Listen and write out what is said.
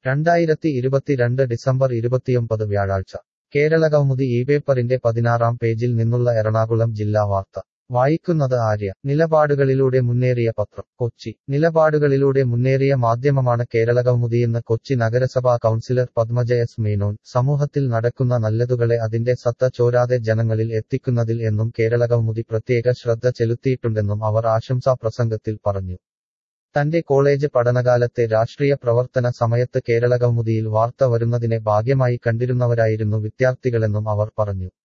രണ്ടായിരത്തി ഇരുപത്തിരണ്ട് ഡിസംബർ ഇരുപത്തിയൊമ്പത് വ്യാഴാഴ്ച കേരളകൗമുദി ഈ പേപ്പറിന്റെ പതിനാറാം പേജിൽ നിന്നുള്ള എറണാകുളം ജില്ലാ വാർത്ത വായിക്കുന്നത് ആര്യ നിലപാടുകളിലൂടെ മുന്നേറിയ പത്രം കൊച്ചി നിലപാടുകളിലൂടെ മുന്നേറിയ മാധ്യമമാണ് കേരളകൗമുദിയെന്ന് കൊച്ചി നഗരസഭാ കൗൺസിലർ പത്മജ എസ് മേനോൻ സമൂഹത്തിൽ നടക്കുന്ന നല്ലതുകളെ അതിന്റെ സത്ത ചോരാതെ ജനങ്ങളിൽ എത്തിക്കുന്നതിൽ എന്നും കേരളകൗമുദി പ്രത്യേക ശ്രദ്ധ ചെലുത്തിയിട്ടുണ്ടെന്നും അവർ ആശംസാ പ്രസംഗത്തിൽ പറഞ്ഞു തന്റെ കോളേജ് പഠനകാലത്തെ രാഷ്ട്രീയ പ്രവർത്തന സമയത്ത് കേരളകൗമുദിയിൽ വാർത്ത വരുന്നതിനെ ഭാഗ്യമായി കണ്ടിരുന്നവരായിരുന്നു വിദ്യാർത്ഥികളെന്നും അവർ പറഞ്ഞു